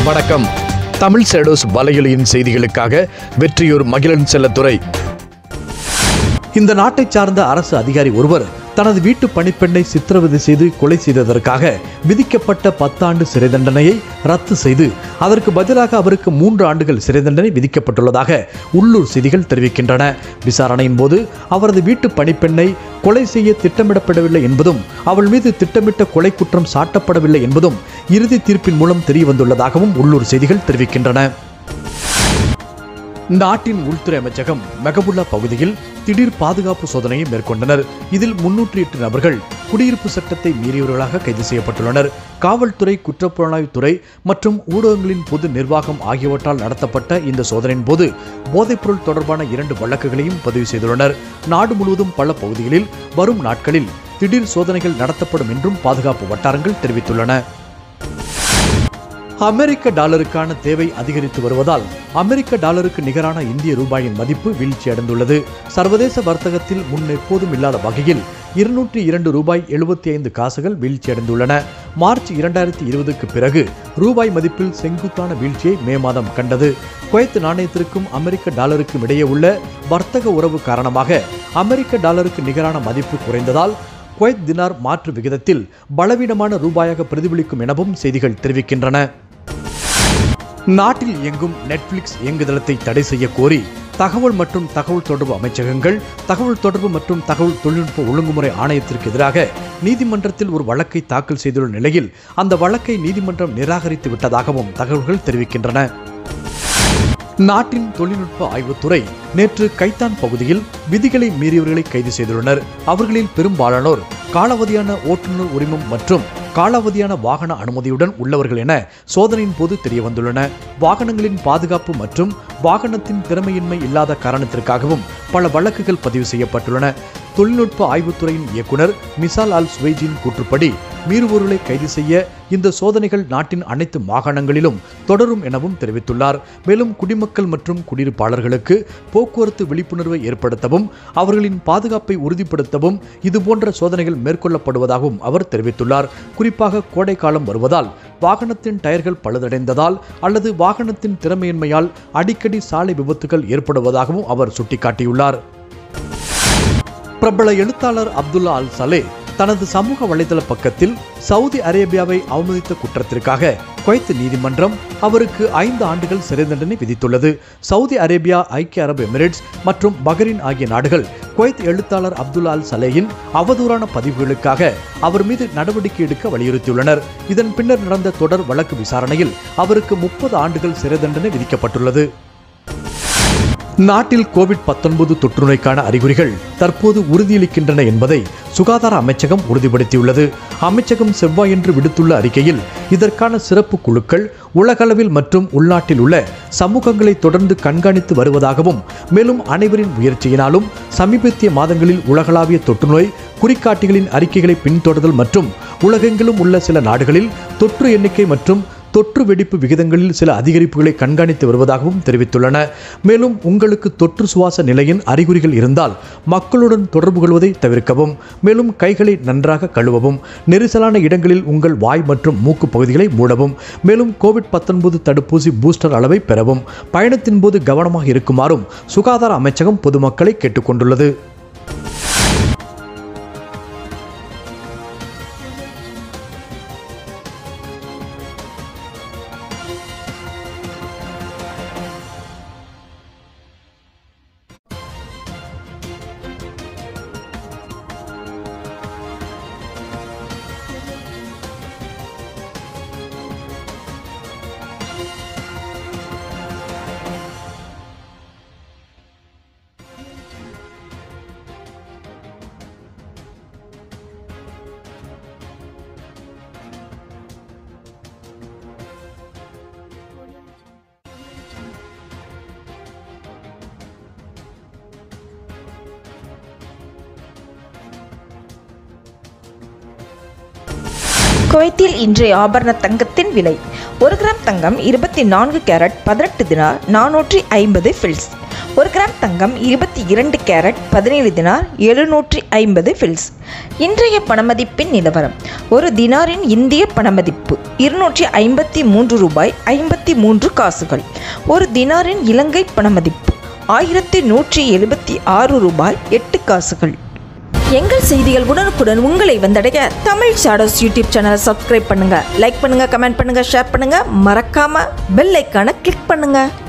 வணக்கம் தமிழ் சேடோஸ் வலையொலியின் செய்திகளுக்காக வெற்றியூர் மகிழன் செல்லத்துறை இந்த நாட்டை சார்ந்த அரசு அதிகாரி ஒருவர் தனது வீட்டு பணிப்பெண்ணை சித்திரவதை செய்து கொலை செய்ததற்காக விதிக்கப்பட்ட பத்தாண்டு சிறை தண்டனையை ரத்து செய்து அதற்கு பதிலாக அவருக்கு மூன்று ஆண்டுகள் சிறை தண்டனை விதிக்கப்பட்டுள்ளதாக உள்ளூர் செய்திகள் தெரிவிக்கின்றன விசாரணையின் போது அவரது வீட்டு பணிப்பெண்ணை கொலை செய்ய திட்டமிடப்படவில்லை என்பதும் அவள் மீது திட்டமிட்ட கொலை குற்றம் சாட்டப்படவில்லை என்பதும் இறுதி தீர்ப்பின் மூலம் தெரிய வந்துள்ளதாகவும் உள்ளூர் செய்திகள் தெரிவிக்கின்றன நாட்டின் உள்துறை அமைச்சகம் மெகபுல்லா பகுதியில் திடீர் பாதுகாப்பு சோதனையை மேற்கொண்டனர் இதில் முன்னூற்றி எட்டு நபர்கள் குடியிருப்பு சட்டத்தை மீறியவர்களாக கைது செய்யப்பட்டுள்ளனர் காவல்துறை குற்றப்புலனாய்வுத்துறை மற்றும் ஊடகங்களின் பொது நிர்வாகம் ஆகியவற்றால் நடத்தப்பட்ட இந்த சோதனையின் போது போதைப்பொருள் தொடர்பான இரண்டு வழக்குகளையும் பதிவு செய்துள்ளனர் நாடு முழுவதும் பல பகுதிகளில் வரும் நாட்களில் திடீர் சோதனைகள் நடத்தப்படும் என்றும் பாதுகாப்பு வட்டாரங்கள் தெரிவித்துள்ளன அமெரிக்க டாலருக்கான தேவை அதிகரித்து வருவதால் அமெரிக்க டாலருக்கு நிகரான இந்திய ரூபாயின் மதிப்பு வீழ்ச்சியடைந்துள்ளது சர்வதேச வர்த்தகத்தில் முன் எப்போதும் இல்லாத வகையில் இருநூற்றி இரண்டு ரூபாய் எழுபத்தி ஐந்து காசுகள் வீழ்ச்சியடைந்துள்ளன மார்ச் இரண்டாயிரத்தி இருபதுக்கு பிறகு ரூபாய் மதிப்பில் செங்குத்தான வீழ்ச்சியை மே மாதம் கண்டது குவைத் நாணயத்திற்கும் அமெரிக்க டாலருக்கும் இடையே உள்ள வர்த்தக உறவு காரணமாக அமெரிக்க டாலருக்கு நிகரான மதிப்பு குறைந்ததால் குவைத் தினார் மாற்று விகிதத்தில் பலவீனமான ரூபாயாக பிரதிபலிக்கும் எனவும் செய்திகள் தெரிவிக்கின்றன நாட்டில் இயங்கும் நெட்ஃபிளிக்ஸ் இயங்குதளத்தை தடை செய்ய கோரி தகவல் மற்றும் தகவல் தொடர்பு அமைச்சகங்கள் தகவல் தொடர்பு மற்றும் தகவல் தொழில்நுட்ப ஒழுங்குமுறை ஆணையத்திற்கு எதிராக நீதிமன்றத்தில் ஒரு வழக்கை தாக்கல் செய்துள்ள நிலையில் அந்த வழக்கை நீதிமன்றம் நிராகரித்து விட்டதாகவும் தகவல்கள் தெரிவிக்கின்றன நாட்டின் தொழில்நுட்ப ஆய்வுத்துறை நேற்று கைத்தான் பகுதியில் விதிகளை மீறியவர்களை கைது செய்துள்ளனர் அவர்களில் பெரும்பாலானோர் காலாவதியான ஓட்டுநர் உரிமம் மற்றும் காலாவதியான வாகன அனுமதியுடன் உள்ளவர்கள் என சோதனையின் போது தெரிய வந்துள்ளன வாகனங்களின் பாதுகாப்பு மற்றும் வாகனத்தின் திறமையின்மை இல்லாத காரணத்திற்காகவும் பல வழக்குகள் பதிவு செய்யப்பட்டுள்ளன தொழில்நுட்ப ஆய்வுத்துறையின் இயக்குனர் மிசால் அல் சுவைஜின் கூற்றுப்படி மீறுபொருளை கைது செய்ய இந்த சோதனைகள் நாட்டின் அனைத்து மாகாணங்களிலும் தொடரும் எனவும் தெரிவித்துள்ளார் மேலும் குடிமக்கள் மற்றும் குடியிருப்பாளர்களுக்கு போக்குவரத்து விழிப்புணர்வை ஏற்படுத்தவும் அவர்களின் பாதுகாப்பை உறுதிப்படுத்தவும் இதுபோன்ற சோதனைகள் மேற்கொள்ளப்படுவதாகவும் அவர் தெரிவித்துள்ளார் குறிப்பாக கோடை காலம் வருவதால் வாகனத்தின் டயர்கள் பழுதடைந்ததால் அல்லது வாகனத்தின் திறமையின்மையால் அடிக்கடி சாலை விபத்துகள் ஏற்படுவதாகவும் அவர் சுட்டிக்காட்டியுள்ளார் பிரபல எழுத்தாளர் அப்துல்லா அல் சலே தனது சமூக வலைதள பக்கத்தில் சவுதி அரேபியாவை அவமதித்த குற்றத்திற்காக குவைத் நீதிமன்றம் அவருக்கு ஐந்து ஆண்டுகள் சிறை தண்டனை விதித்துள்ளது சவுதி அரேபியா ஐக்கிய அரபு எமிரேட்ஸ் மற்றும் பஹ்ரைன் ஆகிய நாடுகள் குவைத் எழுத்தாளர் அப்துல்லா அல் சலேயின் அவதூறான பதிவுகளுக்காக அவர் மீது நடவடிக்கை எடுக்க வலியுறுத்தியுள்ளனர் இதன் பின்னர் நடந்த தொடர் வழக்கு விசாரணையில் அவருக்கு முப்பது ஆண்டுகள் சிறை தண்டனை விதிக்கப்பட்டுள்ளது நாட்டில் கோவிட் 19 தொற்றுநோய்க்கான அறிகுறிகள் தற்போது உறுதியளிக்கின்றன என்பதை சுகாதார அமைச்சகம் உறுதிப்படுத்தியுள்ளது அமைச்சகம் செவ்வாயன்று விடுத்துள்ள அறிக்கையில் இதற்கான சிறப்பு குழுக்கள் உலகளவில் மற்றும் உள்நாட்டில் உள்ள சமூகங்களை தொடர்ந்து கண்காணித்து வருவதாகவும் மேலும் அனைவரின் முயற்சியினாலும் சமீபத்திய மாதங்களில் உலகளாவிய தொற்றுநோய் குறிகாட்டிகளின் அறிக்கைகளை பின்தொடர்தல் மற்றும் உலகெங்கிலும் உள்ள சில நாடுகளில் தொற்று எண்ணிக்கை மற்றும் தொற்று வெடிப்பு விகிதங்களில் சில அதிகரிப்புகளை கண்காணித்து வருவதாகவும் தெரிவித்துள்ளன மேலும் உங்களுக்கு தொற்று சுவாச நிலையின் அறிகுறிகள் இருந்தால் மக்களுடன் தொடர்பு கொள்வதை தவிர்க்கவும் மேலும் கைகளை நன்றாக கழுவவும் நெரிசலான இடங்களில் உங்கள் வாய் மற்றும் மூக்கு பகுதிகளை மூடவும் மேலும் கோவிட் 19 தடுப்பூசி பூஸ்டர் அளவை பெறவும் பயணத்தின் போது கவனமாக இருக்குமாறும் சுகாதார அமைச்சகம் பொதுமக்களை கேட்டுக்கொண்டுள்ளது குவைத்தில் இன்றைய ஆபரண தங்கத்தின் விலை ஒரு கிராம் தங்கம் இருபத்தி நான்கு கேரட் பதினெட்டு தினார் நானூற்றி ஐம்பது ஃபில்ஸ் ஒரு கிராம் தங்கம் இருபத்தி இரண்டு கேரட் பதினேழு தினார் எழுநூற்றி ஐம்பது ஃபில்ஸ் இன்றைய பணமதிப்பின் நிலவரம் ஒரு தினாரின் இந்திய பணமதிப்பு இருநூற்றி ஐம்பத்தி மூன்று ரூபாய் ஐம்பத்தி மூன்று காசுகள் ஒரு தினாரின் இலங்கை பணமதிப்பு ஆயிரத்தி நூற்றி எழுபத்தி ஆறு ரூபாய் எட்டு காசுகள் எங்கள் செய்திகள் உடனுக்குடன் உங்களை வந்தடைய தமிழ் ஷாடோஸ் யூடியூப் சேனலை சப்ஸ்கிரைப் பண்ணுங்க லைக் பண்ணுங்க கமெண்ட் பண்ணுங்க ஷேர் பண்ணுங்க மறக்காம பெல் ஐக்கானை கிளிக் பண்ணுங்க